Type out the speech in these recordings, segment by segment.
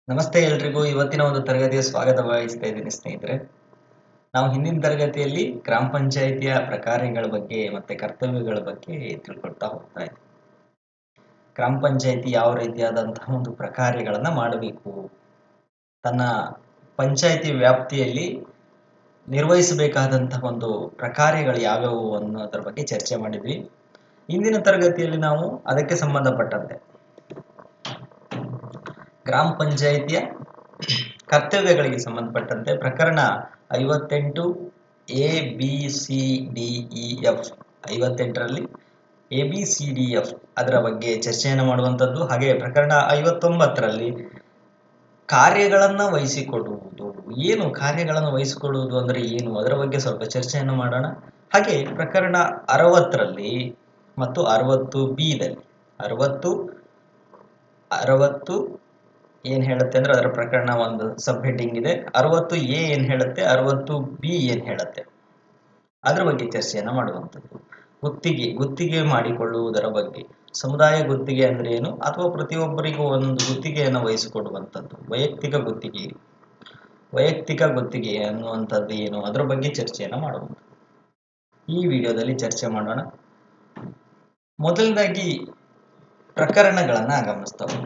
ನಮಸ್ತೆ ಎಲ್ರಿಗೂ ಇವತ್ತಿನ ಒಂದು ತರಗತಿಯ ಸ್ವಾಗತ ಬಯಸ್ತಾ ಇದ್ದೀನಿ ಸ್ನೇಹಿತರೆ ನಾವು ಹಿಂದಿನ ತರಗತಿಯಲ್ಲಿ ಗ್ರಾಮ ಪಂಚಾಯಿತಿಯ ಪ್ರಕಾರಗಳ ಬಗ್ಗೆ ಮತ್ತೆ ಕರ್ತವ್ಯಗಳ ಬಗ್ಗೆ ತಿಳ್ಕೊಳ್ತಾ ಹೋಗ್ತಾ ಇದ್ವಿ ಗ್ರಾಮ ಪಂಚಾಯಿತಿ ಯಾವ ರೀತಿಯಾದಂತಹ ಒಂದು ಪ್ರಕಾರಗಳನ್ನ ಮಾಡಬೇಕು ತನ್ನ ಪಂಚಾಯಿತಿ ವ್ಯಾಪ್ತಿಯಲ್ಲಿ ನಿರ್ವಹಿಸಬೇಕಾದಂತಹ ಒಂದು ಪ್ರಕಾರಗಳು ಯಾವ್ಯಾವು ಅನ್ನೋದ್ರ ಬಗ್ಗೆ ಚರ್ಚೆ ಮಾಡಿದ್ವಿ ಇಂದಿನ ತರಗತಿಯಲ್ಲಿ ನಾವು ಅದಕ್ಕೆ ಸಂಬಂಧಪಟ್ಟಂತೆ ಗ್ರಾಮ ಪಂಚಾಯಿತಿಯ ಕರ್ತವ್ಯಗಳಿಗೆ ಸಂಬಂಧಪಟ್ಟಂತೆ ಪ್ರಕರಣ ಐವತ್ತೆಂಟು A B C D E F ಐವತ್ತೆಂಟರಲ್ಲಿ A B C D F ಅದರ ಬಗ್ಗೆ ಚರ್ಚೆಯನ್ನು ಮಾಡುವಂಥದ್ದು ಹಾಗೆ ಪ್ರಕರಣ ಐವತ್ತೊಂಬತ್ತರಲ್ಲಿ ಕಾರ್ಯಗಳನ್ನು ವಹಿಸಿಕೊಡುವುದು ಏನು ಕಾರ್ಯಗಳನ್ನು ವಹಿಸಿಕೊಡುವುದು ಅಂದರೆ ಏನು ಅದರ ಬಗ್ಗೆ ಸ್ವಲ್ಪ ಚರ್ಚೆಯನ್ನು ಮಾಡೋಣ ಹಾಗೆ ಪ್ರಕರಣ ಅರವತ್ತರಲ್ಲಿ ಮತ್ತು ಅರವತ್ತು ಬಿದಲ್ಲಿ ಅರವತ್ತು ಅರವತ್ತು ಏನ್ ಹೇಳುತ್ತೆ ಅಂದ್ರೆ ಅದರ ಪ್ರಕರಣ ಒಂದು ಸಬ್ ಹೆಡ್ಡಿಂಗ್ ಇದೆ ಅರವತ್ತು ಎ ಏನ್ ಹೇಳುತ್ತೆ ಅರವತ್ತು ಬಿ ಏನ್ ಹೇಳುತ್ತೆ ಅದರ ಬಗ್ಗೆ ಚರ್ಚೆಯನ್ನ ಮಾಡುವಂಥದ್ದು ಗುತ್ತಿಗೆ ಗುತ್ತಿಗೆ ಮಾಡಿಕೊಳ್ಳುವುದರ ಬಗ್ಗೆ ಸಮುದಾಯ ಗುತ್ತಿಗೆ ಅಂದ್ರೆ ಏನು ಅಥವಾ ಪ್ರತಿಯೊಬ್ಬರಿಗೂ ಒಂದು ಗುತ್ತಿಗೆಯನ್ನು ವಹಿಸಿಕೊಡುವಂಥದ್ದು ವೈಯಕ್ತಿಕ ಗುತ್ತಿಗೆ ವೈಯಕ್ತಿಕ ಗುತ್ತಿಗೆ ಅನ್ನುವಂಥದ್ದು ಏನು ಅದರ ಬಗ್ಗೆ ಚರ್ಚೆಯನ್ನು ಮಾಡುವಂಥದ್ದು ಈ ವಿಡಿಯೋದಲ್ಲಿ ಚರ್ಚೆ ಮಾಡೋಣ ಮೊದಲನೇದಾಗಿ ಪ್ರಕರಣಗಳನ್ನ ಗಮನಿಸ್ತವೆ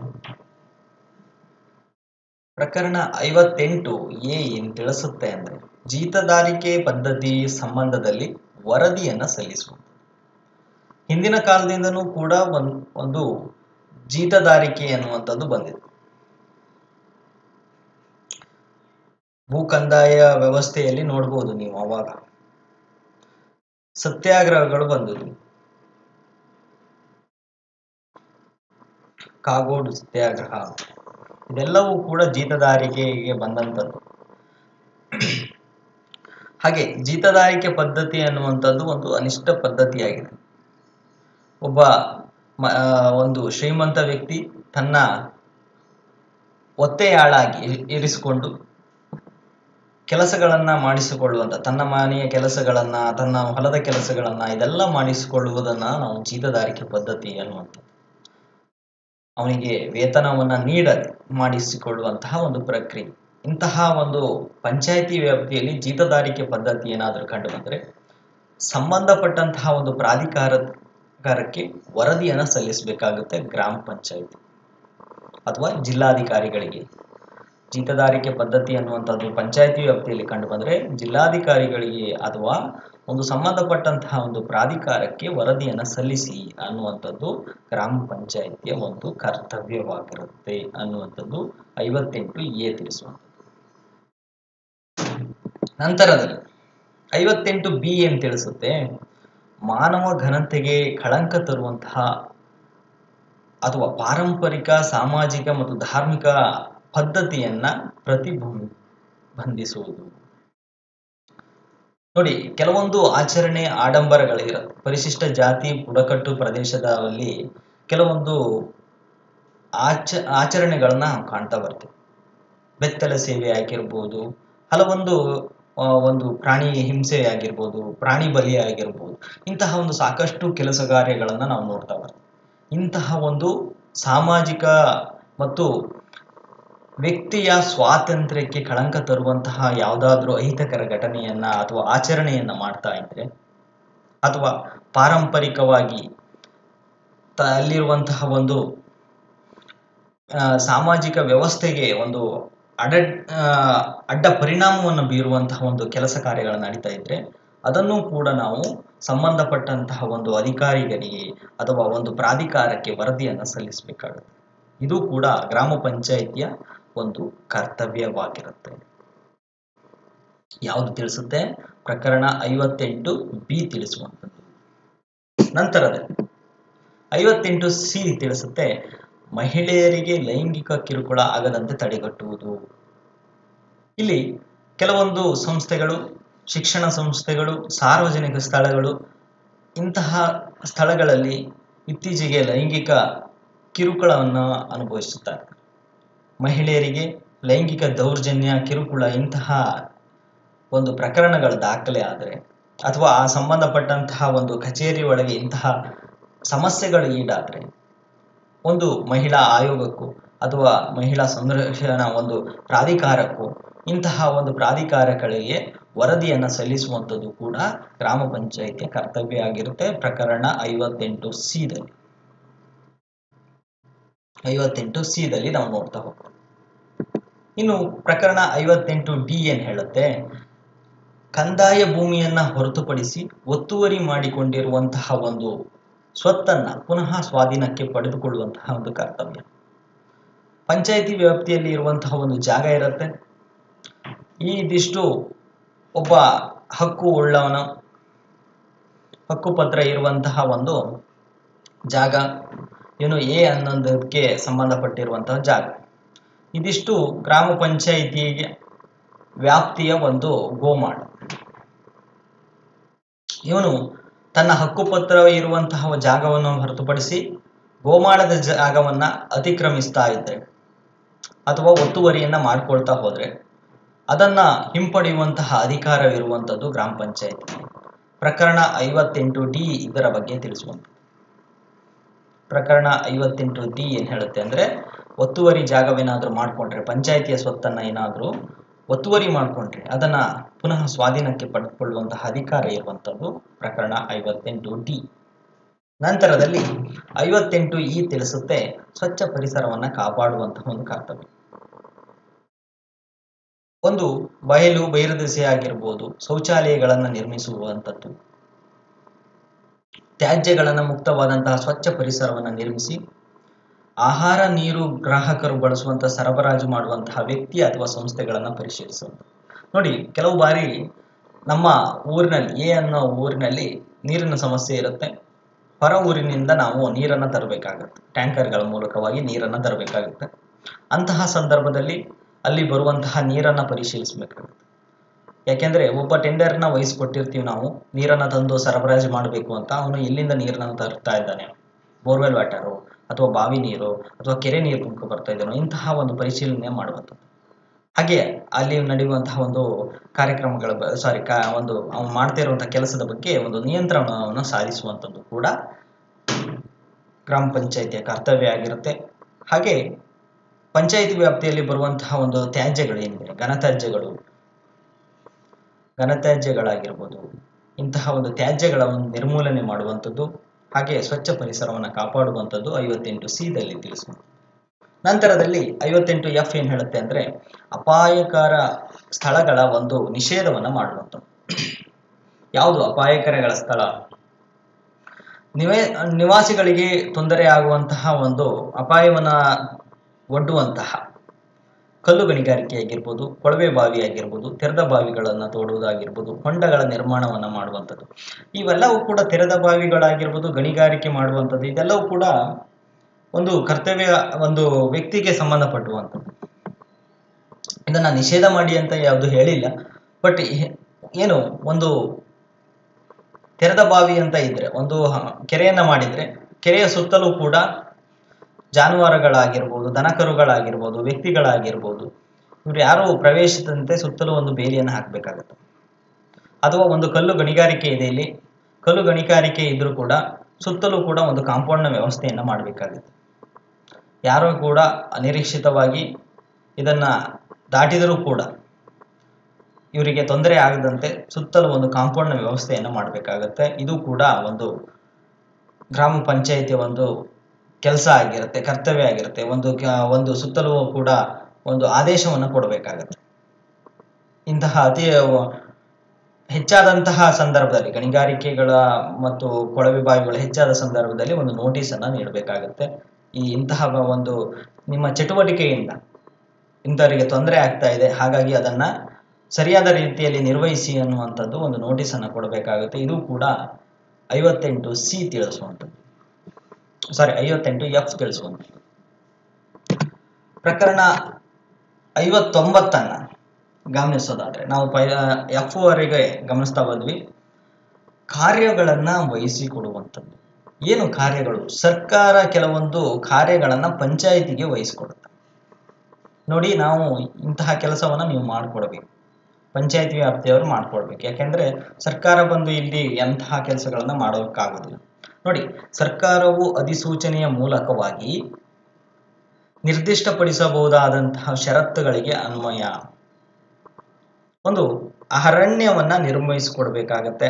ಪ್ರಕರಣ ಐವತ್ತೆಂಟು ಎ ಏನ್ ತಿಳಿಸುತ್ತೆ ಅಂದ್ರೆ ಜೀತದಾರಿಕೆ ಪದ್ಧತಿ ಸಂಬಂಧದಲ್ಲಿ ವರದಿಯನ್ನ ಸಲ್ಲಿಸುವುದು ಹಿಂದಿನ ಕಾಲದಿಂದನೂ ಕೂಡ ಒಂದ್ ಒಂದು ಜೀತದಾರಿಕೆ ಅನ್ನುವಂಥದ್ದು ಬಂದಿದೆ ಭೂ ಕಂದಾಯ ವ್ಯವಸ್ಥೆಯಲ್ಲಿ ನೋಡ್ಬೋದು ನೀವು ಅವಾಗ ಸತ್ಯಾಗ್ರಹಗಳು ಬಂದಿದ್ವು ಕಾಗೋಡು ಸತ್ಯಾಗ್ರಹ ಇದೆಲ್ಲವೂ ಕೂಡ ಜೀತದಾರಿಕೆಗೆ ಬಂದಂಥದ್ದು ಹಾಗೆ ಜೀತದಾರಿಕೆ ಪದ್ಧತಿ ಅನ್ನುವಂಥದ್ದು ಒಂದು ಅನಿಷ್ಟ ಪದ್ಧತಿಯಾಗಿದೆ ಒಬ್ಬ ಒಂದು ಶ್ರೀಮಂತ ವ್ಯಕ್ತಿ ತನ್ನ ಒತ್ತೆಯಾಳಾಗಿ ಇರಿಸಿಕೊಂಡು ಕೆಲಸಗಳನ್ನ ಮಾಡಿಸಿಕೊಳ್ಳುವಂತ ತನ್ನ ಮನೆಯ ಕೆಲಸಗಳನ್ನ ತನ್ನ ಹೊಲದ ಕೆಲಸಗಳನ್ನ ಇದೆಲ್ಲ ಮಾಡಿಸಿಕೊಳ್ಳುವುದನ್ನ ನಾವು ಜೀತದಾರಿಕೆ ಪದ್ಧತಿ ಅನ್ನುವಂಥದ್ದು ಅವನಿಗೆ ವೇತನವನ್ನ ನೀಡದೆ ಮಾಡಿಸಿಕೊಳ್ಳುವಂತಹ ಒಂದು ಪ್ರಕ್ರಿಯೆ ಇಂತಹ ಒಂದು ಪಂಚಾಯಿತಿ ವ್ಯಾಪ್ತಿಯಲ್ಲಿ ಜೀತದಾರಿಕೆ ಪದ್ಧತಿ ಏನಾದರೂ ಕಂಡು ಬಂದರೆ ಸಂಬಂಧಪಟ್ಟಂತಹ ಒಂದು ಪ್ರಾಧಿಕಾರಕ್ಕೆ ವರದಿಯನ್ನು ಸಲ್ಲಿಸಬೇಕಾಗುತ್ತೆ ಗ್ರಾಮ ಪಂಚಾಯಿತಿ ಅಥವಾ ಜಿಲ್ಲಾಧಿಕಾರಿಗಳಿಗೆ ಜೀತದಾರಿಕೆ ಪದ್ಧತಿ ಅನ್ನುವಂಥದ್ದು ಪಂಚಾಯಿತಿ ವ್ಯಾಪ್ತಿಯಲ್ಲಿ ಕಂಡು ಬಂದರೆ ಜಿಲ್ಲಾಧಿಕಾರಿಗಳಿಗೆ ಅಥವಾ ಒಂದು ಸಂಬಂಧಪಟ್ಟಂತಹ ಒಂದು ಪ್ರಾಧಿಕಾರಕ್ಕೆ ವರದಿಯನ್ನು ಸಲ್ಲಿಸಿ ಅನ್ನುವಂಥದ್ದು ಗ್ರಾಮ ಪಂಚಾಯಿತಿಯ ಒಂದು ಕರ್ತವ್ಯವಾಗಿರುತ್ತೆ ಅನ್ನುವಂಥದ್ದು ಐವತ್ತೆಂಟು ಎ ತಿಳಿಸುವಂಥದ್ದು ನಂತರದಲ್ಲಿ ಐವತ್ತೆಂಟು ಬಿ ಏನ್ ತಿಳಿಸುತ್ತೆ ಮಾನವ ಘನತೆಗೆ ಕಳಂಕ ತರುವಂತಹ ಅಥವಾ ಪಾರಂಪರಿಕ ಸಾಮಾಜಿಕ ಮತ್ತು ಧಾರ್ಮಿಕ ಪದ್ಧತಿಯನ್ನ ಪ್ರತಿಬಂಧಿಸುವುದು ನೋಡಿ ಕೆಲವೊಂದು ಆಚರಣೆ ಆಡಂಬರಗಳಿರುತ್ತೆ ಪರಿಶಿಷ್ಟ ಜಾತಿ ಬುಡಕಟ್ಟು ಪ್ರದೇಶದಲ್ಲಿ ಕೆಲವೊಂದು ಆಚ ಆಚರಣೆಗಳನ್ನ ಕಾಣ್ತಾ ಬರ್ತೇವೆ ಬೆತ್ತಲ ಸೇವೆ ಆಗಿರ್ಬೋದು ಹಲವೊಂದು ಒಂದು ಪ್ರಾಣಿ ಹಿಂಸೆ ಆಗಿರ್ಬೋದು ಪ್ರಾಣಿ ಬಲಿ ಆಗಿರ್ಬೋದು ಇಂತಹ ಒಂದು ಸಾಕಷ್ಟು ಕೆಲಸ ಕಾರ್ಯಗಳನ್ನ ನಾವು ನೋಡ್ತಾ ಬರ್ತೇವೆ ಇಂತಹ ಒಂದು ಸಾಮಾಜಿಕ ಮತ್ತು ವ್ಯಕ್ತಿಯ ಸ್ವಾತಂತ್ರ್ಯಕ್ಕೆ ಕಳಂಕ ತರುವಂತಹ ಯಾವುದಾದ್ರೂ ಅಹಿತಕರ ಘಟನೆಯನ್ನ ಅಥವಾ ಆಚರಣೆಯನ್ನ ಮಾಡ್ತಾ ಇದ್ರೆ ಅಥವಾ ಪಾರಂಪರಿಕವಾಗಿ ಅಲ್ಲಿರುವಂತಹ ಒಂದು ಸಾಮಾಜಿಕ ವ್ಯವಸ್ಥೆಗೆ ಒಂದು ಅಡ ಅಡ್ಡ ಪರಿಣಾಮವನ್ನು ಬೀರುವಂತಹ ಒಂದು ಕೆಲಸ ಕಾರ್ಯಗಳು ನಡೀತಾ ಇದ್ರೆ ಅದನ್ನು ಕೂಡ ನಾವು ಸಂಬಂಧಪಟ್ಟಂತಹ ಒಂದು ಅಧಿಕಾರಿಗಳಿಗೆ ಅಥವಾ ಒಂದು ಪ್ರಾಧಿಕಾರಕ್ಕೆ ವರದಿಯನ್ನು ಸಲ್ಲಿಸಬೇಕಾಗುತ್ತೆ ಇದು ಕೂಡ ಗ್ರಾಮ ಪಂಚಾಯಿತಿಯ ಒಂದು ಕರ್ತವ್ಯವಾಗಿರುತ್ತೆ ಯಾವುದು ತಿಳಿಸುತ್ತೆ ಪ್ರಕರಣ ಐವತ್ತೆಂಟು ಬಿ ತಿಳಿಸುವಂಥದ್ದು ನಂತರದಲ್ಲಿ ಐವತ್ತೆಂಟು ಸಿ ತಿಳಿಸುತ್ತೆ ಮಹಿಳೆಯರಿಗೆ ಲೈಂಗಿಕ ಕಿರುಕುಳ ಆಗದಂತೆ ತಡೆಗಟ್ಟುವುದು ಇಲ್ಲಿ ಕೆಲವೊಂದು ಸಂಸ್ಥೆಗಳು ಶಿಕ್ಷಣ ಸಂಸ್ಥೆಗಳು ಸಾರ್ವಜನಿಕ ಸ್ಥಳಗಳು ಇಂತಹ ಸ್ಥಳಗಳಲ್ಲಿ ಇತ್ತೀಚೆಗೆ ಲೈಂಗಿಕ ಕಿರುಕುಳವನ್ನು ಅನುಭವಿಸುತ್ತಾರೆ ಮಹಿಳೆಯರಿಗೆ ಲೈಂಗಿಕ ದೌರ್ಜನ್ಯ ಕಿರುಕುಳ ಇಂತಹ ಒಂದು ಪ್ರಕರಣಗಳ ದಾಖಲೆ ಆದರೆ ಅಥವಾ ಆ ಸಂಬಂಧಪಟ್ಟಂತಹ ಒಂದು ಕಚೇರಿ ಒಳಗೆ ಇಂತಹ ಸಮಸ್ಯೆಗಳು ಈಡಾದರೆ ಒಂದು ಮಹಿಳಾ ಆಯೋಗಕ್ಕೂ ಅಥವಾ ಮಹಿಳಾ ಸಂರಕ್ಷಣಾ ಒಂದು ಪ್ರಾಧಿಕಾರಕ್ಕೂ ಇಂತಹ ಒಂದು ಪ್ರಾಧಿಕಾರಗಳಿಗೆ ವರದಿಯನ್ನು ಸಲ್ಲಿಸುವಂಥದ್ದು ಕೂಡ ಗ್ರಾಮ ಪಂಚಾಯಿತಿಯ ಕರ್ತವ್ಯ ಆಗಿರುತ್ತೆ ಪ್ರಕರಣ ಐವತ್ತೆಂಟು ಸಿದಲ್ಲಿ ಐವತ್ತೆಂಟು ಸಿದಲ್ಲಿ ನಾವು ನೋಡ್ತಾ ಹೋಗ್ತೇವೆ ಇನ್ನು ಪ್ರಕರಣ ಐವತ್ತೆಂಟು ಡಿ ಏನ್ ಹೇಳುತ್ತೆ ಕಂದಾಯ ಭೂಮಿಯನ್ನ ಹೊರತುಪಡಿಸಿ ಒತ್ತುವರಿ ಮಾಡಿಕೊಂಡಿರುವಂತಹ ಒಂದು ಸ್ವತ್ತನ್ನ ಪುನಃ ಸ್ವಾಧೀನಕ್ಕೆ ಪಡೆದುಕೊಳ್ಳುವಂತಹ ಒಂದು ಕರ್ತವ್ಯ ಪಂಚಾಯಿತಿ ವ್ಯಾಪ್ತಿಯಲ್ಲಿ ಇರುವಂತಹ ಒಂದು ಜಾಗ ಇರುತ್ತೆ ಈ ಇದಿಷ್ಟು ಒಬ್ಬ ಹಕ್ಕು ಉಳ್ಳವನ ಹಕ್ಕುಪತ್ರ ಇರುವಂತಹ ಒಂದು ಜಾಗ ಏನು ಎ ಅನ್ನೋದಕ್ಕೆ ಸಂಬಂಧಪಟ್ಟಿರುವಂತಹ ಜಾಗ ಇದಿಷ್ಟು ಗ್ರಾಮ ಪಂಚಾಯಿತಿಗೆ ವ್ಯಾಪ್ತಿಯ ಒಂದು ಗೋಮಾಳ ಇವನು ತನ್ನ ಹಕ್ಕುಪತ್ರ ಇರುವಂತಹ ಜಾಗವನ್ನು ಹೊರತುಪಡಿಸಿ ಗೋಮಾಳದ ಜಾಗವನ್ನ ಅತಿಕ್ರಮಿಸ್ತಾ ಇದ್ರೆ ಅಥವಾ ಒತ್ತುವರಿಯನ್ನ ಮಾಡ್ಕೊಳ್ತಾ ಹೋದ್ರೆ ಅದನ್ನ ಹಿಂಪಡೆಯುವಂತಹ ಅಧಿಕಾರವಿರುವಂಥದ್ದು ಗ್ರಾಮ ಪಂಚಾಯತ್ ಪ್ರಕರಣ ಐವತ್ತೆಂಟು ಡಿ ಇದರ ಬಗ್ಗೆ ತಿಳಿಸುವಂತ ಪ್ರಕರಣ ಐವತ್ತೆಂಟು ಡಿ ಏನ್ ಹೇಳುತ್ತೆ ಅಂದ್ರೆ ಒತ್ತುವರಿ ಜಾಗವೇನಾದ್ರೂ ಮಾಡ್ಕೊಂಡ್ರೆ ಪಂಚಾಯಿತಿಯ ಸ್ವತ್ತನ್ನ ಏನಾದ್ರೂ ಒತ್ತುವರಿ ಮಾಡ್ಕೊಂಡ್ರೆ ಅದನ್ನ ಪುನಃ ಸ್ವಾಧೀನಕ್ಕೆ ಪಡೆದುಕೊಳ್ಳುವಂತಹ ಅಧಿಕಾರ ಇರುವಂತದ್ದು ಪ್ರಕರಣ ಐವತ್ತೆಂಟು ಡಿ ನಂತರದಲ್ಲಿ ಐವತ್ತೆಂಟು ಇ ತಿಳಿಸುತ್ತೆ ಸ್ವಚ್ಛ ಪರಿಸರವನ್ನ ಕಾಪಾಡುವಂತಹ ಒಂದು ಕರ್ತವ್ಯ ಒಂದು ಬಯಲು ಬೈರದೆಸೆ ಆಗಿರ್ಬೋದು ಶೌಚಾಲಯಗಳನ್ನು ನಿರ್ಮಿಸುವಂಥದ್ದು ತ್ಯಾಜ್ಯಗಳನ್ನು ಮುಕ್ತವಾದಂತಹ ಸ್ವಚ್ಛ ಪರಿಸರವನ್ನು ನಿರ್ಮಿಸಿ ಆಹಾರ ನೀರು ಗ್ರಾಹಕರು ಬಳಸುವಂತಹ ಸರಬರಾಜು ಮಾಡುವಂತಹ ವ್ಯಕ್ತಿ ಅಥವಾ ಸಂಸ್ಥೆಗಳನ್ನು ಪರಿಶೀಲಿಸುವಂಥ ನೋಡಿ ಕೆಲವು ಬಾರಿ ನಮ್ಮ ಊರಿನಲ್ಲಿ ಎ ಅನ್ನೋ ಊರಿನಲ್ಲಿ ನೀರಿನ ಸಮಸ್ಯೆ ಇರುತ್ತೆ ಹೊರ ಊರಿನಿಂದ ನಾವು ನೀರನ್ನು ತರಬೇಕಾಗುತ್ತೆ ಟ್ಯಾಂಕರ್ಗಳ ಮೂಲಕವಾಗಿ ನೀರನ್ನು ತರಬೇಕಾಗುತ್ತೆ ಅಂತಹ ಸಂದರ್ಭದಲ್ಲಿ ಅಲ್ಲಿ ಬರುವಂತಹ ನೀರನ್ನು ಪರಿಶೀಲಿಸಬೇಕಾಗುತ್ತೆ ಯಾಕೆಂದ್ರೆ ಒಬ್ಬ ಟೆಂಡರ್ನ ವಹಿಸ್ಕೊಟ್ಟಿರ್ತೀವಿ ನಾವು ನೀರನ್ನು ತಂದು ಸರಬರಾಜು ಮಾಡಬೇಕು ಅಂತ ಅವನು ಎಲ್ಲಿಂದ ನೀರನ್ನು ತರ್ತಾ ಇದ್ದಾನೆ ಬೋರ್ವೆಲ್ ವಾಟರು ಅಥವಾ ಬಾವಿ ನೀರು ಅಥವಾ ಕೆರೆ ನೀರು ತುಂಬ ಬರ್ತಾ ಇದ್ದಾನೋ ಇಂತಹ ಒಂದು ಪರಿಶೀಲನೆ ಮಾಡುವಂಥದ್ದು ಹಾಗೆ ಅಲ್ಲಿ ನಡೆಯುವಂತಹ ಒಂದು ಕಾರ್ಯಕ್ರಮಗಳ ಸಾರಿ ಕಾ ಒಂದು ಅವನು ಮಾಡ್ತಾ ಇರುವಂತಹ ಕೆಲಸದ ಬಗ್ಗೆ ಒಂದು ನಿಯಂತ್ರಣವನ್ನು ಸಾಧಿಸುವಂಥದ್ದು ಕೂಡ ಗ್ರಾಮ ಪಂಚಾಯಿತಿಯ ಕರ್ತವ್ಯ ಆಗಿರುತ್ತೆ ಹಾಗೆ ಪಂಚಾಯಿತಿ ವ್ಯಾಪ್ತಿಯಲ್ಲಿ ಬರುವಂತಹ ಒಂದು ತ್ಯಾಜ್ಯಗಳು ಏನಿದೆ ಘನತ್ಯಾಜ್ಯಗಳು ಘನತ್ಯಾಜ್ಯಗಳಾಗಿರ್ಬೋದು ಇಂತಹ ಒಂದು ತ್ಯಾಜ್ಯಗಳ ಒಂದು ನಿರ್ಮೂಲನೆ ಮಾಡುವಂಥದ್ದು ಹಾಗೆ ಸ್ವಚ್ಛ ಪರಿಸರವನ್ನು ಕಾಪಾಡುವಂಥದ್ದು ಐವತ್ತೆಂಟು ಸಿದಲ್ಲಿ ತಿಳಿಸುವ ನಂತರದಲ್ಲಿ ಐವತ್ತೆಂಟು ಎಫ್ ಏನು ಹೇಳುತ್ತೆ ಅಂದರೆ ಅಪಾಯಕರ ಸ್ಥಳಗಳ ಒಂದು ನಿಷೇಧವನ್ನು ಮಾಡುವಂಥದ್ದು ಯಾವುದು ಅಪಾಯಕರಗಳ ಸ್ಥಳ ನಿವೇ ನಿವಾಸಿಗಳಿಗೆ ತೊಂದರೆ ಆಗುವಂತಹ ಒಂದು ಅಪಾಯವನ್ನು ಒಡ್ಡುವಂತಹ ಕಲ್ಲು ಗಣಿಗಾರಿಕೆ ಆಗಿರ್ಬೋದು ಕೊಳವೆ ಬಾವಿ ಆಗಿರ್ಬೋದು ತೆರೆದ ಬಾವಿಗಳನ್ನು ತೋಡುವುದಾಗಿರ್ಬೋದು ಹೊಂಡಗಳ ನಿರ್ಮಾಣವನ್ನು ಮಾಡುವಂಥದ್ದು ಇವೆಲ್ಲವೂ ಕೂಡ ತೆರೆದ ಬಾವಿಗಳಾಗಿರ್ಬೋದು ಗಣಿಗಾರಿಕೆ ಮಾಡುವಂಥದ್ದು ಇದೆಲ್ಲವೂ ಕೂಡ ಒಂದು ಕರ್ತವ್ಯ ಒಂದು ವ್ಯಕ್ತಿಗೆ ಸಂಬಂಧಪಟ್ಟುವಂಥದ್ದು ಇದನ್ನ ನಿಷೇಧ ಮಾಡಿ ಅಂತ ಯಾವುದು ಹೇಳಿಲ್ಲ ಬಟ್ ಏನು ಒಂದು ತೆರೆದ ಬಾವಿ ಅಂತ ಇದ್ರೆ ಒಂದು ಕೆರೆಯನ್ನ ಮಾಡಿದ್ರೆ ಕೆರೆಯ ಸುತ್ತಲೂ ಕೂಡ ಜಾನುವಾರುಗಳಾಗಿರ್ಬೋದು ದನಕರುಗಳಾಗಿರ್ಬೋದು ವ್ಯಕ್ತಿಗಳಾಗಿರ್ಬೋದು ಇವ್ರು ಯಾರು ಪ್ರವೇಶಿಸದಂತೆ ಸುತ್ತಲೂ ಒಂದು ಬೇಲಿಯನ್ನು ಹಾಕಬೇಕಾಗುತ್ತೆ ಅಥವಾ ಒಂದು ಕಲ್ಲು ಗಣಿಗಾರಿಕೆ ಇದೆ ಇಲ್ಲಿ ಕಲ್ಲು ಗಣಿಗಾರಿಕೆ ಇದ್ರೂ ಕೂಡ ಸುತ್ತಲೂ ಕೂಡ ಒಂದು ಕಾಂಪೌಂಡ್ನ ವ್ಯವಸ್ಥೆಯನ್ನು ಮಾಡಬೇಕಾಗುತ್ತೆ ಯಾರೋ ಕೂಡ ಅನಿರೀಕ್ಷಿತವಾಗಿ ಇದನ್ನ ದಾಟಿದರೂ ಕೂಡ ಇವರಿಗೆ ತೊಂದರೆ ಆಗದಂತೆ ಸುತ್ತಲೂ ಒಂದು ಕಾಂಪೌಂಡ್ನ ವ್ಯವಸ್ಥೆಯನ್ನು ಮಾಡಬೇಕಾಗತ್ತೆ ಇದು ಕೂಡ ಒಂದು ಗ್ರಾಮ ಪಂಚಾಯಿತಿಯ ಒಂದು ಕೆಲಸ ಆಗಿರುತ್ತೆ ಕರ್ತವ್ಯ ಆಗಿರುತ್ತೆ ಒಂದು ಒಂದು ಸುತ್ತಲೂ ಕೂಡ ಒಂದು ಆದೇಶವನ್ನು ಕೊಡಬೇಕಾಗತ್ತೆ ಇಂತಹ ಅತಿ ಹೆಚ್ಚಾದಂತಹ ಸಂದರ್ಭದಲ್ಲಿ ಗಣಿಗಾರಿಕೆಗಳ ಮತ್ತು ಕೊಳವೆ ಬಾವಿಗಳು ಹೆಚ್ಚಾದ ಸಂದರ್ಭದಲ್ಲಿ ಒಂದು ನೋಟಿಸನ್ನು ನೀಡಬೇಕಾಗುತ್ತೆ ಈ ಇಂತಹ ಒಂದು ನಿಮ್ಮ ಚಟುವಟಿಕೆಯಿಂದ ಇಂಥವರಿಗೆ ತೊಂದರೆ ಆಗ್ತಾ ಇದೆ ಹಾಗಾಗಿ ಅದನ್ನ ಸರಿಯಾದ ರೀತಿಯಲ್ಲಿ ನಿರ್ವಹಿಸಿ ಅನ್ನುವಂಥದ್ದು ಒಂದು ನೋಟಿಸನ್ನು ಕೊಡಬೇಕಾಗುತ್ತೆ ಇದು ಕೂಡ ಐವತ್ತೆಂಟು ಸಿ ತಿಳಿಸುವಂಥದ್ದು ಸಾರಿ ಐವತ್ತೆಂಟು ಎಫ್ ತಿಳಿಸುವಂಥದ್ದು ಪ್ರಕರಣ ಐವತ್ತೊಂಬತ್ತನ್ನ ಗಮನಿಸೋದಾದ್ರೆ ನಾವು ಪ ಎಫ್ ವರೆಗೆ ಗಮನಿಸ್ತಾ ಬಂದ್ವಿ ಕಾರ್ಯಗಳನ್ನ ವಹಿಸಿಕೊಡುವಂಥದ್ದು ಏನು ಕಾರ್ಯಗಳು ಸರ್ಕಾರ ಕೆಲವೊಂದು ಕಾರ್ಯಗಳನ್ನ ಪಂಚಾಯಿತಿಗೆ ವಹಿಸಿಕೊಡುತ್ತೆ ನೋಡಿ ನಾವು ಇಂತಹ ಕೆಲಸವನ್ನ ನೀವು ಮಾಡಿಕೊಡ್ಬೇಕು ಪಂಚಾಯತಿ ವ್ಯಾಪ್ತಿಯವರು ಮಾಡ್ಕೊಡ್ಬೇಕು ಯಾಕೆಂದ್ರೆ ಸರ್ಕಾರ ಬಂದು ಇಲ್ಲಿ ಎಂತಹ ಕೆಲಸಗಳನ್ನ ಮಾಡೋಕ್ಕಾಗೋದಿಲ್ಲ ನೋಡಿ ಸರ್ಕಾರವು ಅಧಿಸೂಚನೆಯ ಮೂಲಕವಾಗಿ ನಿರ್ದಿಷ್ಟಪಡಿಸಬಹುದಾದಂತಹ ಷರತ್ತುಗಳಿಗೆ ಅನ್ವಯ ಒಂದು ಅರಣ್ಯವನ್ನ ನಿರ್ಮಿಸಿಕೊಡ್ಬೇಕಾಗತ್ತೆ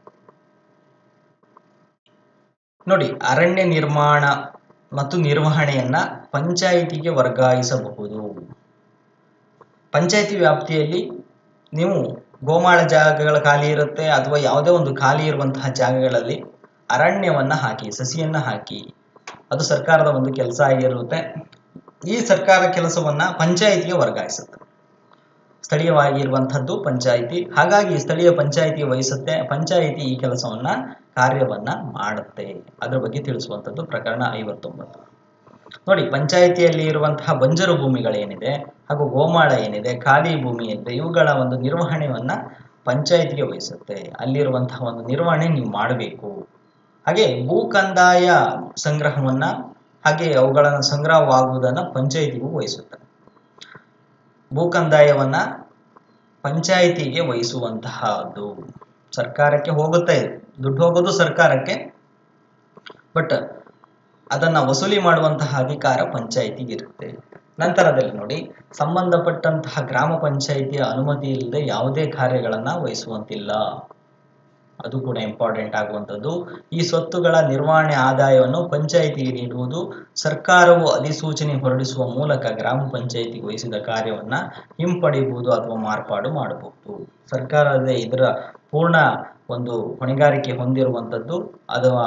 ನೋಡಿ ಅರಣ್ಯ ನಿರ್ಮಾಣ ಮತ್ತು ನಿರ್ವಹಣೆಯನ್ನ ಪಂಚಾಯಿತಿಗೆ ವರ್ಗಾಯಿಸಬಹುದು ಪಂಚಾಯಿತಿ ವ್ಯಾಪ್ತಿಯಲ್ಲಿ ನೀವು ಗೋಮಾಳ ಜಾಗಗಳ ಖಾಲಿ ಇರುತ್ತೆ ಅಥವಾ ಯಾವುದೇ ಒಂದು ಖಾಲಿ ಇರುವಂತಹ ಜಾಗಗಳಲ್ಲಿ ಅರಣ್ಯವನ್ನ ಹಾಕಿ ಸಸಿಯನ್ನ ಹಾಕಿ ಅದು ಸರ್ಕಾರದ ಒಂದು ಕೆಲಸ ಆಗಿರುತ್ತೆ ಈ ಸರ್ಕಾರ ಕೆಲಸವನ್ನ ಪಂಚಾಯಿತಿಗೆ ವರ್ಗಾಯಿಸುತ್ತೆ ಸ್ಥಳೀಯವಾಗಿರುವಂಥದ್ದು ಪಂಚಾಯಿತಿ ಹಾಗಾಗಿ ಸ್ಥಳೀಯ ಪಂಚಾಯಿತಿ ವಹಿಸುತ್ತೆ ಪಂಚಾಯಿತಿ ಈ ಕೆಲಸವನ್ನ ಕಾರ್ಯವನ್ನ ಮಾಡುತ್ತೆ ಅದ್ರ ಬಗ್ಗೆ ತಿಳಿಸುವಂಥದ್ದು ಪ್ರಕರಣ ಐವತ್ತೊಂಬತ್ತು ನೋಡಿ ಪಂಚಾಯಿತಿಯಲ್ಲಿ ಇರುವಂತಹ ಬಂಜರು ಭೂಮಿಗಳೇನಿದೆ ಹಾಗೂ ಗೋಮಾಳ ಏನಿದೆ ಖಾಲಿ ಭೂಮಿ ಏನಿದೆ ಇವುಗಳ ಒಂದು ನಿರ್ವಹಣೆಯನ್ನ ಪಂಚಾಯಿತಿಗೆ ವಹಿಸುತ್ತೆ ಅಲ್ಲಿರುವಂತಹ ಒಂದು ನಿರ್ವಹಣೆ ನೀವು ಮಾಡಬೇಕು ಹಾಗೆ ಭೂ ಕಂದಾಯ ಸಂಗ್ರಹವನ್ನ ಹಾಗೆ ಅವುಗಳನ್ನು ಸಂಗ್ರಹವಾಗುವುದನ್ನ ಪಂಚಾಯಿತಿಗೂ ವಹಿಸುತ್ತೆ ಭೂ ಕಂದಾಯವನ್ನ ಪಂಚಾಯಿತಿಗೆ ವಹಿಸುವಂತಹದ್ದು ಸರ್ಕಾರಕ್ಕೆ ಹೋಗುತ್ತೆ ದುಡ್ಡು ಹೋಗೋದು ಸರ್ಕಾರಕ್ಕೆ ಬಟ್ ಅದನ್ನ ವಸೂಲಿ ಮಾಡುವಂತಹ ಅಧಿಕಾರ ಪಂಚಾಯಿತಿಗೆ ಇರುತ್ತೆ ನಂತರದಲ್ಲಿ ನೋಡಿ ಸಂಬಂಧಪಟ್ಟಂತಹ ಗ್ರಾಮ ಪಂಚಾಯಿತಿಯ ಅನುಮತಿ ಇಲ್ಲದೆ ಯಾವುದೇ ಕಾರ್ಯಗಳನ್ನ ವಹಿಸುವಂತಿಲ್ಲ ಅದು ಕೂಡ ಇಂಪಾರ್ಟೆಂಟ್ ಆಗುವಂಥದ್ದು ಈ ಸ್ವತ್ತುಗಳ ನಿರ್ವಹಣೆ ಆದಾಯವನ್ನು ಪಂಚಾಯಿತಿಗೆ ನೀಡುವುದು ಸರ್ಕಾರವು ಅಧಿಸೂಚನೆ ಹೊರಡಿಸುವ ಮೂಲಕ ಗ್ರಾಮ ಪಂಚಾಯಿತಿಗೆ ವಹಿಸಿದ ಕಾರ್ಯವನ್ನ ಹಿಂಪಡಿಬಹುದು ಅಥವಾ ಮಾರ್ಪಾಡು ಮಾಡಬಹುದು ಸರ್ಕಾರದ ಇದರ ಪೂರ್ಣ ಒಂದು ಹೊಣೆಗಾರಿಕೆ ಹೊಂದಿರುವಂಥದ್ದು ಅಥವಾ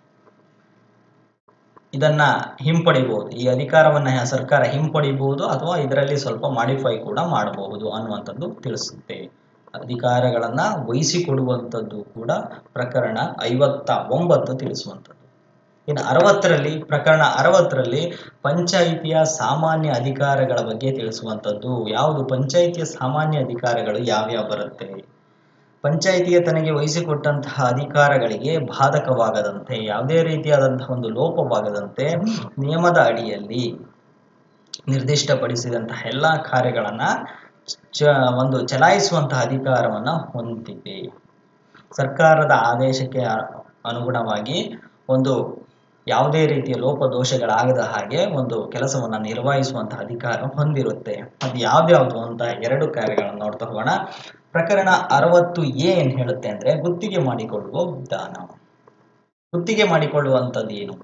ಇದನ್ನ ಹಿಂಪಡಿಬಹುದು ಈ ಅಧಿಕಾರವನ್ನ ಸರ್ಕಾರ ಹಿಂಪಡಿಬಹುದು ಅಥವಾ ಇದರಲ್ಲಿ ಸ್ವಲ್ಪ ಮಾಡಿಫೈ ಕೂಡ ಮಾಡಬಹುದು ಅನ್ನುವಂಥದ್ದು ತಿಳಿಸುತ್ತೆ ಅಧಿಕಾರಗಳನ್ನ ವಹಿಸಿಕೊಡುವಂಥದ್ದು ಕೂಡ ಪ್ರಕರಣ ಐವತ್ತ ಒಂಬತ್ತು ತಿಳಿಸುವಂಥದ್ದು ಇನ್ನು ಅರವತ್ತರಲ್ಲಿ ಪ್ರಕರಣ ಅರವತ್ತರಲ್ಲಿ ಪಂಚಾಯಿತಿಯ ಸಾಮಾನ್ಯ ಅಧಿಕಾರಗಳ ಬಗ್ಗೆ ತಿಳಿಸುವಂಥದ್ದು ಯಾವುದು ಪಂಚಾಯಿತಿಯ ಸಾಮಾನ್ಯ ಅಧಿಕಾರಗಳು ಯಾವ್ಯಾವ ಬರುತ್ತೆ ಪಂಚಾಯಿತಿಗೆ ತನಗೆ ವಹಿಸಿಕೊಟ್ಟಂತಹ ಅಧಿಕಾರಗಳಿಗೆ ಬಾಧಕವಾಗದಂತೆ ಯಾವುದೇ ರೀತಿಯಾದಂತಹ ಒಂದು ಲೋಪವಾಗದಂತೆ ನಿಯಮದ ಅಡಿಯಲ್ಲಿ ನಿರ್ದಿಷ್ಟಪಡಿಸಿದಂತಹ ಎಲ್ಲ ಕಾರ್ಯಗಳನ್ನ ಚ ಒಂದು ಚಲಾಯಿಸುವಂತಹ ಅಧಿಕಾರವನ್ನ ಹೊಂದಿದೆ ಸರ್ಕಾರದ ಆದೇಶಕ್ಕೆ ಅನುಗುಣವಾಗಿ ಒಂದು ಯಾವುದೇ ರೀತಿಯ ಲೋಪದೋಷಗಳಾಗದ ಹಾಗೆ ಒಂದು ಕೆಲಸವನ್ನ ನಿರ್ವಹಿಸುವಂತಹ ಅಧಿಕಾರ ಹೊಂದಿರುತ್ತೆ ಅದು ಯಾವ್ದ್ಯಾವ್ದು ಅಂತ ಎರಡು ಕಾರ್ಯಗಳನ್ನು ನೋಡ್ತಾ ಹೋಗೋಣ ಪ್ರಕರಣ ಅರವತ್ತು ಎ ಏನ್ ಹೇಳುತ್ತೆ ಅಂದ್ರೆ ಗುತ್ತಿಗೆ ಮಾಡಿಕೊಳ್ಳುವ ವಿಧಾನ ಗುತ್ತಿಗೆ ಮಾಡಿಕೊಳ್ಳುವಂಥದ್ದು ಏನು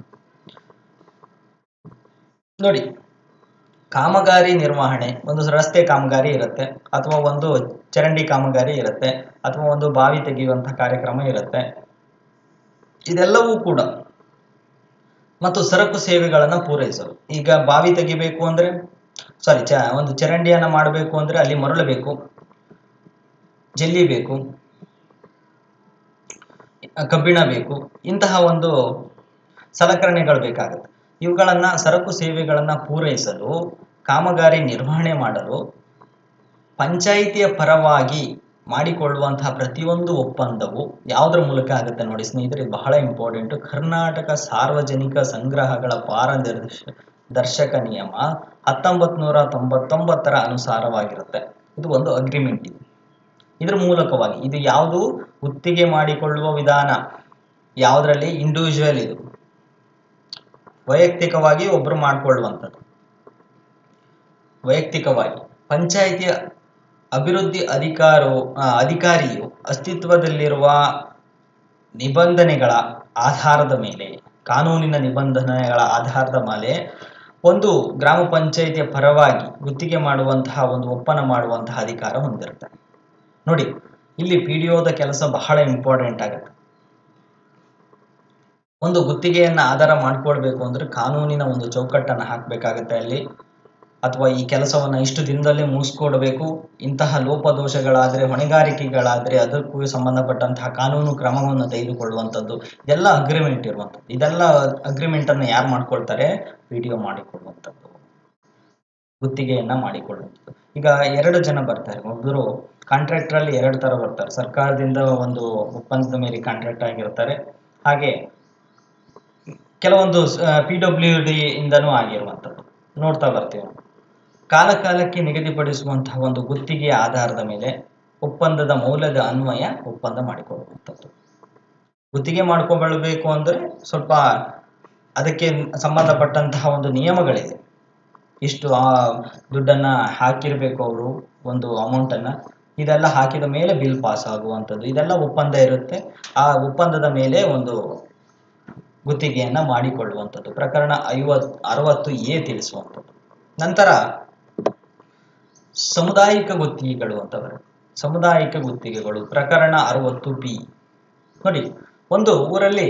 ನೋಡಿ ಕಾಮಗಾರಿ ನಿರ್ವಹಣೆ ಒಂದು ರಸ್ತೆ ಕಾಮಗಾರಿ ಇರುತ್ತೆ ಅಥವಾ ಒಂದು ಚರಂಡಿ ಕಾಮಗಾರಿ ಇರುತ್ತೆ ಅಥವಾ ಒಂದು ಬಾವಿ ತೆಗೆಯುವಂತಹ ಕಾರ್ಯಕ್ರಮ ಇರುತ್ತೆ ಇದೆಲ್ಲವೂ ಕೂಡ ಮತ್ತು ಸರಕು ಸೇವೆಗಳನ್ನು ಪೂರೈಸಲು ಈಗ ಬಾವಿ ತೆಗಿಬೇಕು ಅಂದ್ರೆ ಸಾರಿ ಚ ಒಂದು ಚರಂಡಿಯನ್ನ ಮಾಡಬೇಕು ಅಂದ್ರೆ ಅಲ್ಲಿ ಮರಳು ಬೇಕು ಜಲ್ಲಿ ಬೇಕು ಕಬ್ಬಿಣ ಬೇಕು ಇಂತಹ ಒಂದು ಸಲಕರಣೆಗಳು ಬೇಕಾಗುತ್ತೆ ಇವುಗಳನ್ನ ಸರಕು ಸೇವೆಗಳನ್ನ ಪೂರೈಸಲು ಕಾಮಗಾರಿ ನಿರ್ವಹಣೆ ಮಾಡಲು ಪಂಚಾಯಿತಿಯ ಪರವಾಗಿ ಮಾಡಿಕೊಳ್ಳುವಂತಹ ಪ್ರತಿಯೊಂದು ಒಪ್ಪಂದವು ಯಾವುದರ ಮೂಲಕ ಆಗುತ್ತೆ ನೋಡಿ ಸ್ನೇಹಿತರೆ ಇದು ಬಹಳ ಇಂಪಾರ್ಟೆಂಟ್ ಕರ್ನಾಟಕ ಸಾರ್ವಜನಿಕ ಸಂಗ್ರಹಗಳ ಪಾರದರ್ಶ ದರ್ಶಕ ನಿಯಮ ಹತ್ತೊಂಬತ್ ನೂರ ತೊಂಬತ್ತೊಂಬತ್ತರ ಅನುಸಾರವಾಗಿರುತ್ತೆ ಇದು ಒಂದು ಅಗ್ರಿಮೆಂಟ್ ಇದೆ ಇದ್ರ ಮೂಲಕವಾಗಿ ಇದು ಯಾವುದು ಗುತ್ತಿಗೆ ಮಾಡಿಕೊಳ್ಳುವ ವಿಧಾನ ಯಾವುದರಲ್ಲಿ ಇಂಡಿವಿಜುವಲ್ ಇದು ವೈಯಕ್ತಿಕವಾಗಿ ಒಬ್ರು ಮಾಡಿಕೊಳ್ಳುವಂಥದ್ದು ವೈಯಕ್ತಿಕವಾಗಿ ಪಂಚಾಯಿತಿಯ ಅಭಿವೃದ್ಧಿ ಅಧಿಕಾರವು ಅಧಿಕಾರಿಯು ಅಸ್ತಿತ್ವದಲ್ಲಿರುವ ನಿಬಂಧನೆಗಳ ಆಧಾರದ ಮೇಲೆ ಕಾನೂನಿನ ನಿಬಂಧನೆಗಳ ಆಧಾರದ ಮೇಲೆ ಒಂದು ಗ್ರಾಮ ಪಂಚಾಯಿತಿಯ ಪರವಾಗಿ ಗುತ್ತಿಗೆ ಮಾಡುವಂತಹ ಒಂದು ಒಪ್ಪಂದ ಮಾಡುವಂತಹ ಅಧಿಕಾರ ಹೊಂದಿರುತ್ತೆ ನೋಡಿ ಇಲ್ಲಿ ಪಿ ಡಿ ಒದ ಕೆಲಸ ಬಹಳ ಇಂಪಾರ್ಟೆಂಟ್ ಆಗುತ್ತೆ ಒಂದು ಗುತ್ತಿಗೆಯನ್ನ ಆಧಾರ ಮಾಡ್ಕೊಳ್ಬೇಕು ಅಂದ್ರೆ ಕಾನೂನಿನ ಒಂದು ಚೌಕಟ್ಟನ್ನು ಹಾಕಬೇಕಾಗತ್ತೆ ಅಲ್ಲಿ ಅಥವಾ ಈ ಕೆಲಸವನ್ನ ಇಷ್ಟು ದಿನದಲ್ಲೇ ಮುಗಿಸ್ಕೊಡ್ಬೇಕು ಇಂತಹ ಲೋಪದೋಷಗಳಾದ್ರೆ ಹೊಣೆಗಾರಿಕೆಗಳಾದ್ರೆ ಅದಕ್ಕೂ ಸಂಬಂಧಪಟ್ಟಂತಹ ಕಾನೂನು ಕ್ರಮವನ್ನು ತೆಗೆದುಕೊಳ್ಳುವಂಥದ್ದು ಇದೆಲ್ಲ ಅಗ್ರಿಮೆಂಟ್ ಇರುವಂಥದ್ದು ಇದೆಲ್ಲ ಅಗ್ರಿಮೆಂಟ್ ಅನ್ನ ಯಾರು ಮಾಡ್ಕೊಳ್ತಾರೆ ವಿಡಿಯೋ ಮಾಡಿಕೊಳ್ಳುವಂಥದ್ದು ಗುತ್ತಿಗೆಯನ್ನ ಮಾಡಿಕೊಳ್ಳುವಂಥದ್ದು ಈಗ ಎರಡು ಜನ ಬರ್ತಾರೆ ಒಬ್ಬರು ಕಾಂಟ್ರಾಕ್ಟರ್ ಅಲ್ಲಿ ಎರಡು ತರ ಬರ್ತಾರೆ ಸರ್ಕಾರದಿಂದ ಒಂದು ಒಪ್ಪಂದದ ಮೇಲೆ ಕಾಂಟ್ರಾಕ್ಟ್ ಆಗಿರ್ತಾರೆ ಹಾಗೆ ಕೆಲವೊಂದು ಪಿ ಡಬ್ಲ್ಯೂ ಡಿ ಇಂದನೂ ಆಗಿರುವಂಥದ್ದು ನೋಡ್ತಾ ಬರ್ತೀವಿ ಕಾಲ ಕಾಲಕ್ಕೆ ನಿಗದಿಪಡಿಸುವಂತಹ ಒಂದು ಗುತ್ತಿಗೆಯ ಆಧಾರದ ಮೇಲೆ ಒಪ್ಪಂದದ ಮೌಲ್ಯದ ಅನ್ವಯ ಒಪ್ಪಂದ ಮಾಡಿಕೊಳ್ಳುವಂಥದ್ದು ಗುತ್ತಿಗೆ ಮಾಡ್ಕೊಳ್ಬೇಕು ಅಂದ್ರೆ ಸ್ವಲ್ಪ ಅದಕ್ಕೆ ಸಂಬಂಧಪಟ್ಟಂತಹ ಒಂದು ನಿಯಮಗಳಿದೆ ಇಷ್ಟು ಆ ದುಡ್ಡನ್ನ ಹಾಕಿರ್ಬೇಕು ಅವರು ಒಂದು ಅಮೌಂಟ್ ಅನ್ನ ಇದೆಲ್ಲ ಹಾಕಿದ ಮೇಲೆ ಬಿಲ್ ಪಾಸ್ ಆಗುವಂಥದ್ದು ಇದೆಲ್ಲ ಒಪ್ಪಂದ ಇರುತ್ತೆ ಆ ಒಪ್ಪಂದದ ಮೇಲೆ ಒಂದು ಗುತ್ತಿಗೆಯನ್ನ ಮಾಡಿಕೊಳ್ಳುವಂಥದ್ದು ಪ್ರಕರಣ ಐವತ್ ಅರವತ್ತು ಎ ತಿಳಿಸುವಂಥದ್ದು ನಂತರ ಸಮುದಾಯಿಕ ಗುತ್ತಿಗೆಗಳು ಅಂತ ಬರುತ್ತೆ ಸಮುದಾಯಿಕ ಗುತ್ತಿಗೆಗಳು ಪ್ರಕರಣ ಅರವತ್ತು ಬಿ ನೋಡಿ ಒಂದು ಊರಲ್ಲಿ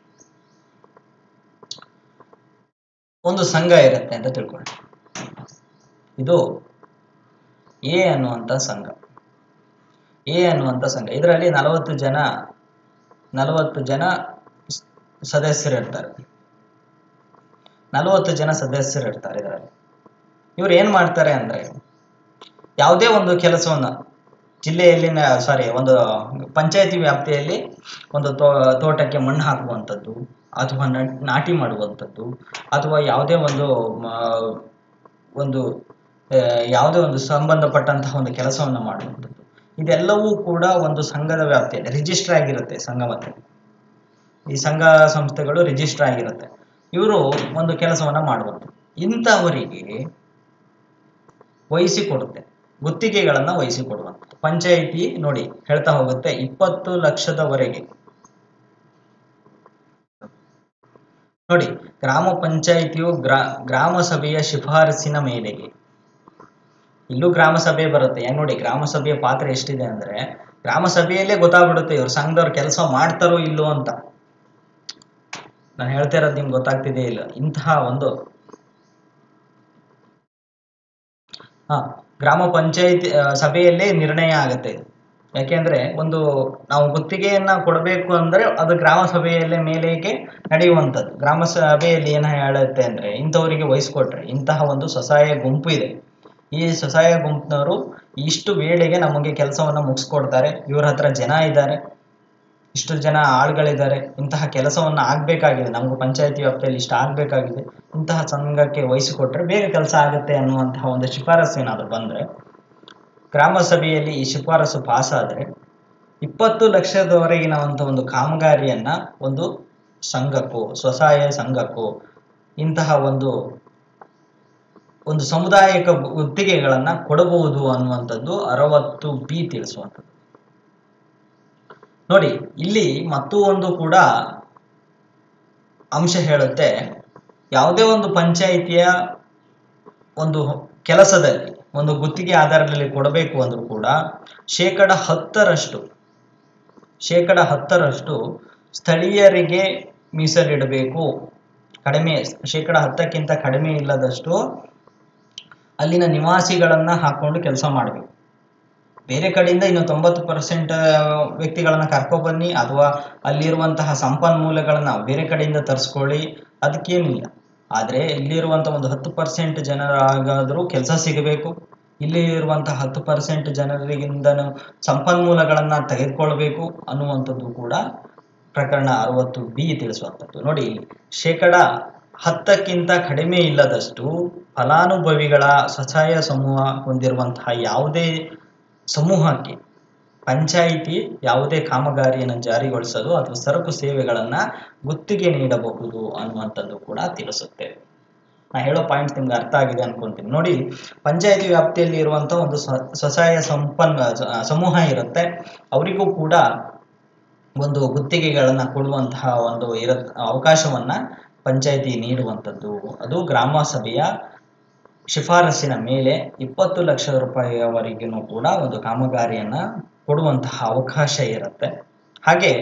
ಒಂದು ಸಂಘ ಇರುತ್ತೆ ಅಂತ ತಿಳ್ಕೊಳ್ಳಿ ಇದು ಎ ಅನ್ನುವಂಥ ಸಂಘ ಎ ಅನ್ನುವಂಥ ಸಂಘ ಇದರಲ್ಲಿ ನಲವತ್ತು ಜನ ನಲವತ್ತು ಜನ ಸ್- ಸದಸ್ಯರಿರ್ತಾರೆ ನಲವತ್ತು ಜನ ಸದಸ್ಯರಿರ್ತಾರೆ ಇದರಲ್ಲಿ ಇವ್ರು ಏನ್ ಮಾಡ್ತಾರೆ ಅಂದ್ರೆ ಯಾವುದೇ ಒಂದು ಕೆಲಸವನ್ನ ಜಿಲ್ಲೆಯಲ್ಲಿನ ಸಾರಿ ಒಂದು ಪಂಚಾಯತಿ ವ್ಯಾಪ್ತಿಯಲ್ಲಿ ಒಂದು ತೋ ತೋಟಕ್ಕೆ ಮಣ್ಣು ಹಾಕುವಂಥದ್ದು ಅಥವಾ ನ- ನಾಟಿ ಮಾಡುವಂಥದ್ದು ಅಥವಾ ಯಾವುದೇ ಒಂದು ಮ, ಒಂದು ಆ, ಯಾವುದೇ ಒಂದು ಸಂಬಂಧಪಟ್ಟಂತಹ ಒಂದು ಕೆಲಸವನ್ನು ಮಾಡುವಂಥದ್ದು ಇದೆಲ್ಲವೂ ಕೂಡ ಒಂದು ಸಂಘದ ವ್ಯಾಪ್ತಿಯಲ್ಲಿ ರಿಜಿಸ್ಟರ್ ಆಗಿರುತ್ತೆ ಸಂಘ ಮತ್ತೆ ಈ ಸಂಘ ಸಂಸ್ಥೆಗಳು ರಿಜಿಸ್ಟರ್ ಆಗಿರುತ್ತೆ ಇವರು ಒಂದು ಕೆಲಸವನ್ನ ಮಾಡುವಂಥದ್ದು ಇಂಥವರಿಗೆ ವಹಿಸಿಕೊಡುತ್ತೆ ಗುತ್ತಿಗೆಗಳನ್ನ ವಹಿಸಿಕೊಡುವಂಥದ್ದು ಪಂಚಾಯಿತಿ ನೋಡಿ ಹೇಳ್ತಾ ಹೋಗುತ್ತೆ ಇಪ್ಪತ್ತು ಲಕ್ಷದವರೆಗೆ ನೋಡಿ ಗ್ರಾಮ ಪಂಚಾಯಿತಿಯು ಗ್ರಾ ಗ್ರಾಮ ಸಭೆಯ ಶಿಫಾರಸಿನ ಮೇಲೆಗೆ ಇಲ್ಲೂ ಗ್ರಾಮ ಸಭೆ ಬರುತ್ತೆ ಹೆಂಗ್ ನೋಡಿ ಗ್ರಾಮ ಸಭೆಯ ಪಾತ್ರ ಎಷ್ಟಿದೆ ಅಂದ್ರೆ ಗ್ರಾಮ ಸಭೆಯಲ್ಲೇ ಗೊತ್ತಾಗ್ಬಿಡುತ್ತೆ ಇವ್ರು ಸಂಘದವ್ರು ಕೆಲಸ ಮಾಡ್ತಾರೋ ಇಲ್ಲೋ ಅಂತ ನಾನು ಹೇಳ್ತಾ ಇರೋದು ನಿಮ್ಗೆ ಗೊತ್ತಾಗ್ತಿದೆ ಇಲ್ಲ ಇಂತಹ ಒಂದು ಹಾ ಗ್ರಾಮ ಪಂಚಾಯತಿ ಆ, ಸಭೆಯಲ್ಲೇ ನಿರ್ಣಯ ಆಗುತ್ತೆ ಇದು ಯಾಕೆಂದ್ರೆ ಒಂದು ನಾವು ಗುತ್ತಿಗೆಯನ್ನ ಕೊಡಬೇಕು ಅಂದ್ರೆ ಅದು ಗ್ರಾಮ ಸಭೆಯಲ್ಲೇ ಮೇಲೆಗೆ ನಡೆಯುವಂಥದ್ದು ಗ್ರಾಮ ಸಭೆಯಲ್ಲಿ ಏನ ಹೇಳುತ್ತೆ ಅಂದ್ರೆ ಇಂಥವರಿಗೆ ವಹಿಸ್ಕೊಟ್ರೆ ಇಂತಹ ಒಂದು ಸ್ವಸಹಾಯ ಗುಂಪು ಇದೆ ಈ ಸ್ವಸಹಾಯ ಗುಂಪಿನವರು ಇಷ್ಟು ವೇಳೆಗೆ ನಮಗೆ ಕೆಲಸವನ್ನ ಮುಗಿಸ್ಕೊಡ್ತಾರೆ ಇವ್ರ ಹತ್ರ ಜನ ಇದ್ದಾರೆ ಇಷ್ಟು ಜನ ಆಳ್ಗಳಿದ್ದಾರೆ ಇಂತಹ ಕೆಲಸವನ್ನ ಆಗ್ಬೇಕಾಗಿದೆ ನಮ್ಗೆ ಪಂಚಾಯತಿ ವ್ಯಾಪ್ತಿಯಲ್ಲಿ ಇಷ್ಟು ಆಗ್ಬೇಕಾಗಿದೆ ಇಂತಹ ಸಂಘಕ್ಕೆ ವಹಿಸಿಕೊಟ್ರೆ ಬೇಗ ಕೆಲಸ ಆಗುತ್ತೆ ಅನ್ನುವಂತಹ ಒಂದು ಶಿಫಾರಸು ಏನಾದ್ರು ಬಂದ್ರೆ ಗ್ರಾಮ ಸಭೆಯಲ್ಲಿ ಈ ಶಿಫಾರಸು ಪಾಸ್ ಆದ್ರೆ ಇಪ್ಪತ್ತು ಲಕ್ಷದವರೆಗಿನ ಒಂದು ಒಂದು ಕಾಮಗಾರಿಯನ್ನ ಒಂದು ಸಂಘಕ್ಕೋ ಸ್ವಸಹಾಯ ಸಂಘಕ್ಕೋ ಇಂತಹ ಒಂದು ಒಂದು ಸಮುದಾಯಿಕ ಗುತ್ತಿಗೆಗಳನ್ನ ಕೊಡಬಹುದು ಅನ್ನುವಂಥದ್ದು ಅರವತ್ತು ಬಿ ತಿಳಿಸುವಂಥದ್ದು ನೋಡಿ ಇಲ್ಲಿ ಮತ್ತೂ ಒಂದು ಕೂಡ ಅಂಶ ಹೇಳುತ್ತೆ ಯಾವುದೇ ಒಂದು ಪಂಚಾಯಿತಿಯ ಒಂದು ಕೆಲಸದಲ್ಲಿ ಒಂದು ಗುತ್ತಿಗೆ ಆಧಾರದಲ್ಲಿ ಕೊಡಬೇಕು ಅಂದ್ರೂ ಕೂಡ ಶೇಕಡ ಹತ್ತರಷ್ಟು ಶೇಕಡ ಹತ್ತರಷ್ಟು ಸ್ಥಳೀಯರಿಗೆ ಮೀಸಲಿಡಬೇಕು ಕಡಿಮೆ ಶೇಕಡ ಹತ್ತಕ್ಕಿಂತ ಕಡಿಮೆ ಇಲ್ಲದಷ್ಟು ಅಲ್ಲಿನ ನಿವಾಸಿಗಳನ್ನ ಹಾಕೊಂಡು ಕೆಲಸ ಮಾಡಬೇಕು ಬೇರೆ ಕಡೆಯಿಂದ ಇನ್ನು ತೊಂಬತ್ತು ಪರ್ಸೆಂಟ್ ವ್ಯಕ್ತಿಗಳನ್ನ ಕರ್ಕೊಬನ್ನಿ ಅಥವಾ ಅಲ್ಲಿರುವಂತಹ ಸಂಪನ್ಮೂಲಗಳನ್ನ ಬೇರೆ ಕಡೆಯಿಂದ ತರಿಸ್ಕೊಳ್ಳಿ ಅದಕ್ಕೇನಿಲ್ಲ ಆದ್ರೆ ಇಲ್ಲಿರುವಂತಹ ಒಂದು ಹತ್ತು ಪರ್ಸೆಂಟ್ ಜನರಾಗಾದ್ರೂ ಕೆಲಸ ಸಿಗಬೇಕು ಇಲ್ಲಿ ಇರುವಂತಹ ಹತ್ತು ಪರ್ಸೆಂಟ್ ಜನರಿಗಿಂದನೂ ಸಂಪನ್ಮೂಲಗಳನ್ನ ತೆಗೆದುಕೊಳ್ಬೇಕು ಅನ್ನುವಂಥದ್ದು ಕೂಡ ಪ್ರಕರಣ ಅರವತ್ತು ಬಿ ತಿಳಿಸುವಂಥದ್ದು ನೋಡಿ ಇಲ್ಲಿ ಶೇಕಡ ಹತ್ತಕ್ಕಿಂತ ಕಡಿಮೆ ಇಲ್ಲದಷ್ಟು ಫಲಾನುಭವಿಗಳ ಸ್ವಸಹಾಯ ಸಮೂಹ ಹೊಂದಿರುವಂತಹ ಯಾವುದೇ ಸಮೂಹಕ್ಕೆ ಪಂಚಾಯಿತಿ ಯಾವುದೇ ಕಾಮಗಾರಿಯನ್ನು ಜಾರಿಗೊಳಿಸಲು ಅಥವಾ ಸರಕು ಸೇವೆಗಳನ್ನ ಗುತ್ತಿಗೆ ನೀಡಬಹುದು ಅನ್ನುವಂಥದ್ದು ಕೂಡ ತಿಳಿಸುತ್ತೆ ನಾ ಹೇಳೋ ಪಾಯಿಂಟ್ಸ್ ನಿಮ್ಗೆ ಅರ್ಥ ಆಗಿದೆ ಅನ್ಕೊಂತೀನಿ ನೋಡಿ ಪಂಚಾಯತಿ ವ್ಯಾಪ್ತಿಯಲ್ಲಿ ಇರುವಂತಹ ಒಂದು ಸ್ವ- ಸ್ವಸಹಾಯ ಸಂಪನ್ನ ಸ- ಸಮೂಹ ಇರುತ್ತೆ ಅವರಿಗೂ ಕೂಡ ಒಂದು ಗುತ್ತಿಗೆಗಳನ್ನ ಕೊಡುವಂತಹ ಒಂದು ಇರ ಅವಕಾಶವನ್ನ ಪಂಚಾಯತಿ ನೀಡುವಂಥದ್ದು ಅದು ಗ್ರಾಮ ಸಭೆಯ ಶಿಫಾರಸಿನ ಮೇಲೆ ಇಪ್ಪತ್ತು ಲಕ್ಷ ರೂಪಾಯಿಯವರೆಗೂ ಕೂಡ ಒಂದು ಕಾಮಗಾರಿಯನ್ನ ಕೊಡುವಂತಹ ಅವಕಾಶ ಇರುತ್ತೆ ಹಾಗೆ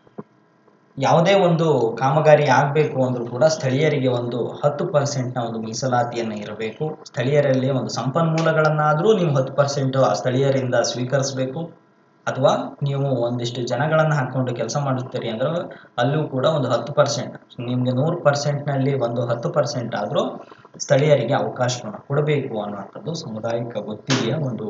ಯಾವುದೇ ಒಂದು ಕಾಮಗಾರಿ ಆಗಬೇಕು ಅಂದ್ರೂ ಕೂಡ ಸ್ಥಳೀಯರಿಗೆ ಒಂದು ಹತ್ತು ಪರ್ಸೆಂಟ್ನ ಒಂದು ಮೀಸಲಾತಿಯನ್ನು ಇರಬೇಕು ಸ್ಥಳೀಯರಲ್ಲಿ ಒಂದು ಸಂಪನ್ಮೂಲಗಳನ್ನಾದರೂ ನೀವು ಹತ್ತು ಪರ್ಸೆಂಟ್ ಸ್ಥಳೀಯರಿಂದ ಸ್ವೀಕರಿಸಬೇಕು ಅಥವಾ ನೀವು ಒಂದಿಷ್ಟು ಜನಗಳನ್ನು ಹಾಕೊಂಡು ಕೆಲಸ ಮಾಡುತ್ತೀರಿ ಅಂದ್ರೆ ಅಲ್ಲೂ ಕೂಡ ಒಂದು ಹತ್ತು ಪರ್ಸೆಂಟ್ ನಿಮಗೆ ನೂರು ಪರ್ಸೆಂಟ್ನಲ್ಲಿ ಒಂದು ಹತ್ತು ಪರ್ಸೆಂಟ್ ಆದರೂ ಸ್ಥಳೀಯರಿಗೆ ಅವಕಾಶವನ್ನು ಕೊಡಬೇಕು ಅನ್ನುವಂಥದ್ದು ಸಾಮುದಾಯಿಕ ಗುತ್ತಿಗೆಯ ಒಂದು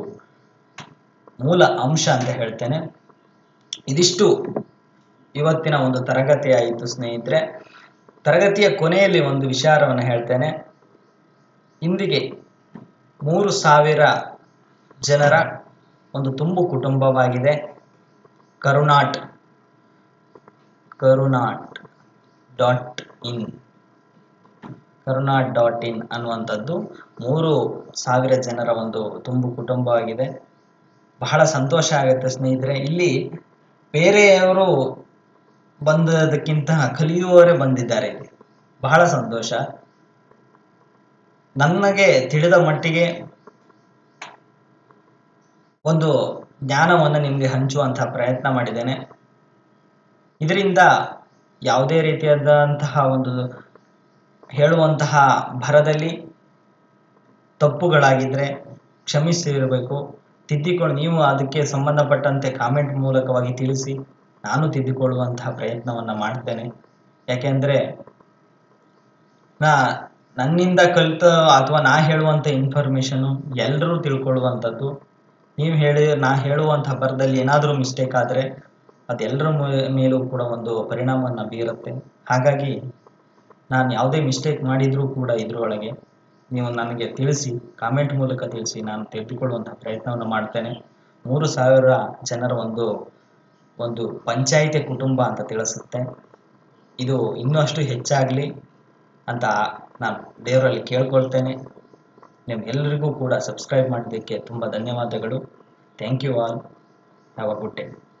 ಮೂಲ ಅಂಶ ಅಂತ ಹೇಳ್ತೇನೆ ಇದಿಷ್ಟು ಇವತ್ತಿನ ಒಂದು ತರಗತಿ ಆಯಿತು ಸ್ನೇಹಿತರೆ ತರಗತಿಯ ಕೊನೆಯಲ್ಲಿ ಒಂದು ವಿಚಾರವನ್ನು ಹೇಳ್ತೇನೆ ಇಂದಿಗೆ ಮೂರು ಸಾವಿರ ಜನರ ಒಂದು ತುಂಬು ಕುಟುಂಬವಾಗಿದೆ ಕರುನಾಟ್ ಕರುನಾಟ್ dot in Karuna dot in ಅನ್ನುವಂಥದ್ದು ಮೂರು ಸಾವಿರ ಜನರ ಒಂದು ತುಂಬು ಕುಟುಂಬವಾಗಿದೆ ಬಹಳ ಸಂತೋಷ ಆಗುತ್ತೆ ಸ್ನೇಹಿತರೆ ಇಲ್ಲಿ ಬೇರೆಯವರು ಬಂದದಕ್ಕಿಂತ ಕಲಿಯುವವರೇ ಬಂದಿದ್ದಾರೆ ಇಲ್ಲಿ ಬಹಳ ಸಂತೋಷ ನನಗೆ ತಿಳಿದ ಮಟ್ಟಿಗೆ ಒಂದು ಜ್ಞಾನವನ್ನು ನಿಮಗೆ ಹಂಚುವಂತಹ ಪ್ರಯತ್ನ ಮಾಡಿದ್ದೇನೆ ಇದರಿಂದ ಯಾವುದೇ ರೀತಿಯಾದಂತಹ ಒಂದು ಹೇಳುವಂತಹ ಭರದಲ್ಲಿ ತಪ್ಪುಗಳಾಗಿದ್ದರೆ ಕ್ಷಮಿಸಿರಬೇಕು ತಿದ್ದಿಕೊಂಡು ನೀವು ಅದಕ್ಕೆ ಸಂಬಂಧಪಟ್ಟಂತೆ ಕಾಮೆಂಟ್ ಮೂಲಕವಾಗಿ ತಿಳಿಸಿ ನಾನು ತಿದ್ದಿಕೊಳ್ಳುವಂತಹ ಪ್ರಯತ್ನವನ್ನು ಮಾಡ್ತೇನೆ ಯಾಕೆಂದರೆ ನಾ ನನ್ನಿಂದ ಕಲಿತ ಅಥವಾ ನಾ ಹೇಳುವಂಥ ಇನ್ಫಾರ್ಮೇಷನು ಎಲ್ಲರೂ ತಿಳ್ಕೊಳ್ಳುವಂಥದ್ದು ನೀವು ಹೇಳಿ ನಾ ಹೇಳುವಂಥ ಬರದಲ್ಲಿ ಏನಾದರೂ ಮಿಸ್ಟೇಕ್ ಆದರೆ ಅದೆಲ್ಲರ ಮೇಲೂ ಕೂಡ ಒಂದು ಪರಿಣಾಮವನ್ನು ಬೀರುತ್ತೆ ಹಾಗಾಗಿ ನಾನು ಯಾವುದೇ ಮಿಸ್ಟೇಕ್ ಮಾಡಿದರೂ ಕೂಡ ಇದ್ರೊಳಗೆ ನೀವು ನನಗೆ ತಿಳಿಸಿ ಕಾಮೆಂಟ್ ಮೂಲಕ ತಿಳಿಸಿ ನಾನು ತಿಳ್ದುಕೊಳ್ಳುವಂಥ ಪ್ರಯತ್ನವನ್ನು ಮಾಡ್ತೇನೆ ಮೂರು ಸಾವಿರ ಜನರ ಒಂದು ಒಂದು ಪಂಚಾಯಿತಿ ಕುಟುಂಬ ಅಂತ ತಿಳಿಸುತ್ತೆ ಇದು ಇನ್ನೂ ಅಷ್ಟು ಹೆಚ್ಚಾಗಲಿ ಅಂತ ನಾನು ದೇವರಲ್ಲಿ ಕೇಳ್ಕೊಳ್ತೇನೆ ನಿಮ್ಗೆಲ್ಲರಿಗೂ ಕೂಡ ಸಬ್ಸ್ಕ್ರೈಬ್ ಮಾಡೋದಕ್ಕೆ ತುಂಬ ಧನ್ಯವಾದಗಳು thank you all have a good day